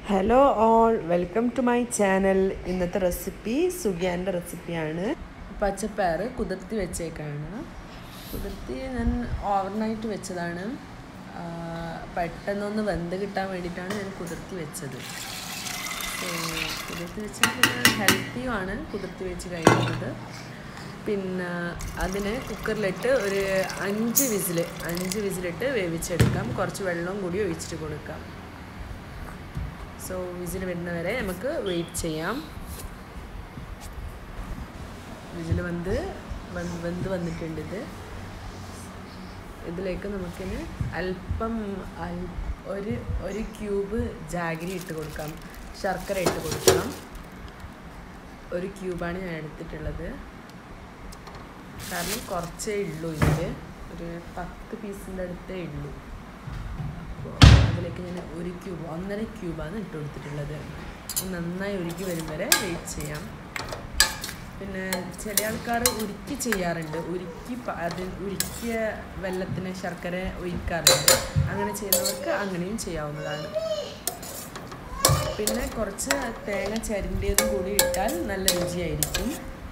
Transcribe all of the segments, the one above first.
Hello all welcome to my channel ഇന്നത്തെ recipe സുഗിയാൻ്റെ റെസിപ്പിയാണ് പച്ചപ്പയർ കുതിർത്തി വെച്ചേക്കാണ് കുതിർത്തി ഞാൻ ഓവർനൈറ്റ് വെച്ചതാണ് ആ, പെട്ടെന്നൊന്ന് വെന്ത് കിട്ടാൻ വേണ്ടിയിട്ടാണ് ഞാൻ കുതിർത്തി വെച്ചത് So, കുതിർത്തി വെച്ചാൽ ഹെൽത്തിയുമാണ് കുതിർത്തി വെച്ച് കഴിക്കുന്നത് പിന്നെ അതിന് കുക്കറിലിട്ട് ഒരു അഞ്ച് വിസിൽ അഞ്ച് വിസിലിട്ട് വേവിച്ചെടുക്കാം കുറച്ച് വെള്ളം കൂടി ഒഴിച്ചിട്ട് കൊടുക്കാം സോ വിസിൽ വരുന്നവരെ നമുക്ക് വെയിറ്റ് ചെയ്യാം വിസിൽ വന്ന് വന്ന് വെന്ത് വന്നിട്ടുണ്ട് ഇത് ഇതിലേക്ക് നമുക്കിന് അല്പം അൽ- ഒരു ഒരു ക്യൂബ് ജാഗരി ഇട്ട് കൊടുക്കാം ശർക്കര ഇട്ട് കൊടുക്കാം ഒരു ക്യൂബാണ് ഞാൻ എടുത്തിട്ടുള്ളത് കാരണം കുറച്ചേ ഉള്ളൂ ഇതിൽ ഒരു പത്ത് പീസിൻ്റെ അടുത്തേ ഉള്ളൂ അപ്പോൾ അതിലേക്ക് ഞാൻ ഒരു ക്യൂബ് ഒന്നര ക്യൂബാണ് ഇട്ട് കൊടുത്തിട്ടുള്ളത് നന്നായി ഉരുക്കി വരും വരെ വെയിറ്റ് ചെയ്യാം പിന്നെ ചില ആൾക്കാർ ഉരുക്കി ചെയ്യാറുണ്ട് ഉരുക്കി പ- അത് ഉരുക്കിയ വെള്ളത്തിന് ശർക്കര ഒഴിക്കാറുണ്ട് അങ്ങനെ ചെയ്യുന്നവർക്ക് അങ്ങനെയും ചെയ്യാവുന്നതാണ് പിന്നെ കുറച്ച് തേങ്ങ ചരിണ്ടിയതും കൂടി ഇട്ടാൽ നല്ല രുചിയായിരിക്കും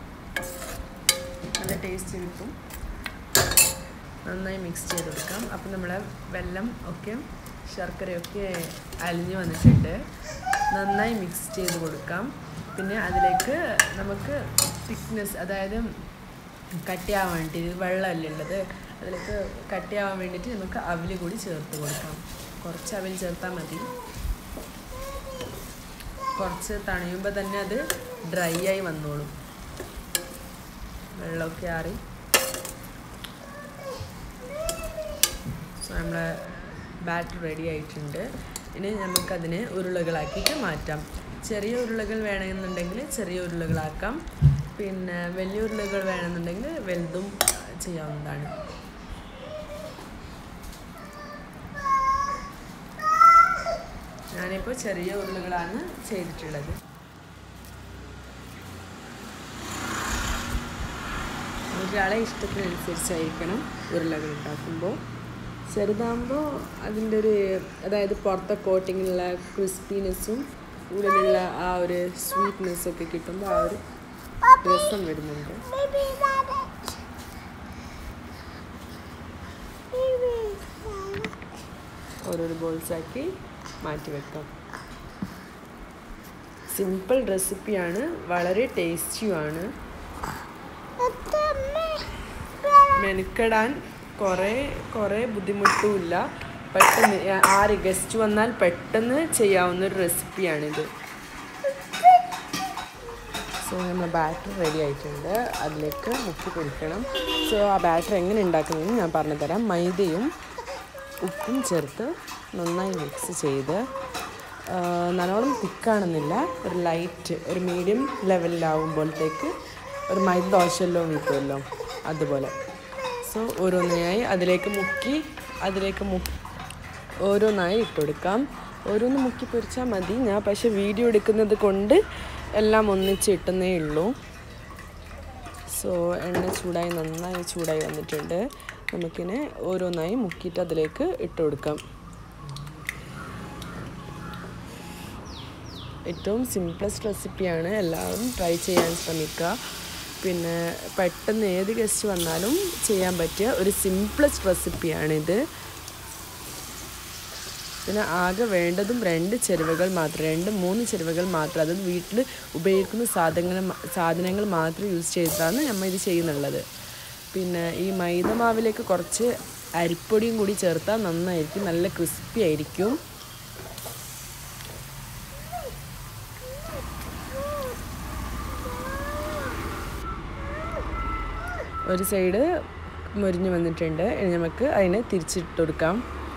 നല്ല ടേസ്റ്റ് കിട്ടും നന്നായി മിക്സ് ചെയ്ത് കൊടുക്കാം അപ്പം നമ്മളെ വെള്ളം ഒക്കെ ശർക്കരയൊക്കെ അലിഞ്ഞു വന്നിട്ടുണ്ട് നന്നായി മിക്സ് ചെയ്ത് കൊടുക്കാം പിന്നെ അതിലേക്ക് നമുക്ക് തിക്നെസ് അതായത് കട്ടിയാവാൻ വേണ്ടി ഇത് വെള്ളമല്ലേ ഉള്ളത് അതിലേക്ക് കട്ടിയാവാൻ വേണ്ടിയിട്ട് നമുക്ക് അവിൽ കൂടി ചേർത്ത് കൊടുക്കാം കുറച്ച് അവിൽ ചേർത്താൽ മതി കുറച്ച് തണിയുമ്പോൾ തന്നെ അത് ഡ്രൈ ആയി വന്നോളും വെള്ളമൊക്കെ ആറി സോ നമ്മളെ ബാറ്റർ റെഡി ആയിട്ടുണ്ട് ഇനി നമുക്കതിനെ ഉരുളകളാക്കിയിട്ട് മാറ്റാം ചെറിയ ഉരുളകൾ വേണമെന്നുണ്ടെങ്കിൽ ചെറിയ ഉരുളകളാക്കാം പിന്നെ വലിയ ഉരുളകൾ വേണമെന്നുണ്ടെങ്കിൽ വലുതും ചെയ്യാവുന്നതാണ് ഞാനിപ്പോൾ ചെറിയ ഉരുളകളാണ് ചെയ്തിട്ടുള്ളത് ഒരാളെ ഇഷ്ടത്തിനനുസരിച്ചായിരിക്കണം ഉരുളകൾ ഉണ്ടാക്കുമ്പോൾ ചെറുതാകുമ്പോൾ അതിൻ്റെ ഒരു അതായത് പുറത്തെ കോട്ടിങ്ങിലുള്ള ക്രിസ്പിനെസ്സും ഉള്ളിലുള്ള ആ ഒരു സ്വീറ്റ്നെസ്സും ഒക്കെ കിട്ടുമ്പോൾ ആ ഒരു രസം വരുന്നുണ്ട് Baby rabbit. Baby rabbit. ഓരോരോ ബോൾസാക്കി മാറ്റി വെക്കാം സിമ്പിൾ റെസിപ്പിയാണ് വളരെ ടേസ്റ്റിയുമാണ് It's a me. മെനക്കെടാൻ കുറേ കുറേ ബുദ്ധിമുട്ടുമില്ല പെട്ടെന്ന് ആ- ആര് ഗസ്റ്റ് വന്നാൽ പെട്ടെന്ന് ചെയ്യാവുന്ന ഒരു റെസിപ്പിയാണിത് സോ നമ്മൾ ബാറ്റർ റെഡി ആയിട്ടുണ്ട് അതിലേക്ക് മുക്കി കൊടുക്കണം സോ ആ ബാറ്റർ എങ്ങനെ ഉണ്ടാക്കുന്നതെന്ന് ഞാൻ പറഞ്ഞു തരാം മൈദയും ഉപ്പും ചേർത്ത് നന്നായി മിക്സ് ചെയ്ത് ആ, നല്ലോണം തിക്കാണെന്നില്ല ഒരു ലൈറ്റ് ഒരു മീഡിയം ലെവലിലാവുമ്പോഴത്തേക്ക് ഒരു മൈദ ദോശയെല്ലാം കിട്ടുമല്ലോ അതുപോലെ സോ ഓരോന്നായി അതിലേക്ക് മുക്കി അതിലേക്ക് മു ഓരോന്നായി ഇട്ട് കൊടുക്കാം ഓരോന്ന് മുക്കി പൊരിച്ചാൽ മതി ഞാൻ പക്ഷേ വീഡിയോ എടുക്കുന്നത് കൊണ്ട് എല്ലാം ഒന്നിച്ച് ഇട്ടുന്നേ ഉള്ളൂ സോ എണ്ണ ചൂടായി നന്നായി ചൂടായി വന്നിട്ടുണ്ട് നമുക്കിനെ ഓരോന്നായി മുക്കിയിട്ട് അതിലേക്ക് ഇട്ട് കൊടുക്കാം ഏറ്റവും സിംപ്ലസ്റ്റ് റെസിപ്പിയാണ് എല്ലാവരും ട്രൈ ചെയ്യാൻ ശ്രമിക്കുക പിന്നെ പെട്ടെന്ന് ഏത് ഗസ്റ്റ് വന്നാലും ചെയ്യാൻ പറ്റിയ ഒരു സിംപ്ലസ്റ്റ് റെസിപ്പിയാണിത് പിന്നെ ആകെ വേണ്ടതും രണ്ട് ചേരുവകൾ മാത്രം രണ്ട് മൂന്ന് ചേരുവകൾ മാത്രം അതായത് വീട്ടിൽ ഉപയോഗിക്കുന്ന സാധനങ്ങൾ മ- സാധനങ്ങൾ മാത്രം യൂസ് ചെയ്തിട്ടാണ് നമ്മൾ ഇത് ചെയ്യുന്നുള്ളത് പിന്നെ ഈ മൈദ മാവിലേക്ക് കുറച്ച് അരിപ്പൊടിയും കൂടി ചേർത്താൽ നന്നായിരിക്കും നല്ല ക്രിസ്പി ആയിരിക്കും ഒരു സൈഡ് മുരിഞ്ഞ് വന്നിട്ടുണ്ട് ഇനി നമുക്ക് അതിനെ തിരിച്ചിട്ട് കൊടുക്കാം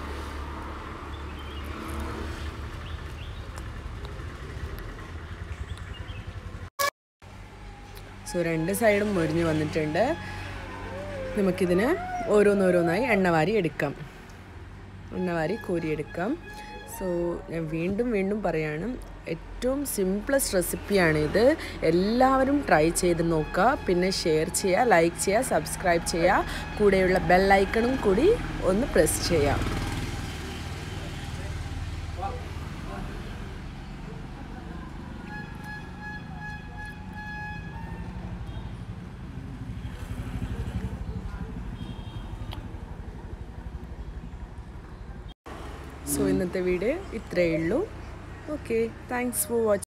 സോ രണ്ട് സൈഡും മുരിഞ്ഞ് വന്നിട്ടുണ്ട് നമുക്കിതിന് ഓരോന്നോരോന്നായി എണ്ണവാരി എടുക്കാം എണ്ണവാരി കോരിയെടുക്കാം സോ ഞാൻ വീണ്ടും വീണ്ടും പറയാണ് ഏറ്റവും സിംപ്ലസ്റ്റ് റെസിപ്പിയാണിത് എല്ലാവരും ട്രൈ ചെയ്ത് നോക്കുക പിന്നെ ഷെയർ ചെയ്യുക ലൈക്ക് ചെയ്യുക സബ്സ്ക്രൈബ് ചെയ്യുക കൂടെയുള്ള ബെല്ലൈക്കണും കൂടി ഒന്ന് പ്രസ് ചെയ്യാം സോ ഇന്നത്തെ വീഡിയോ ഇത്രയേ ഉള്ളൂ ഓക്കെ താങ്ക്സ് ഫോർ വാച്ചിങ്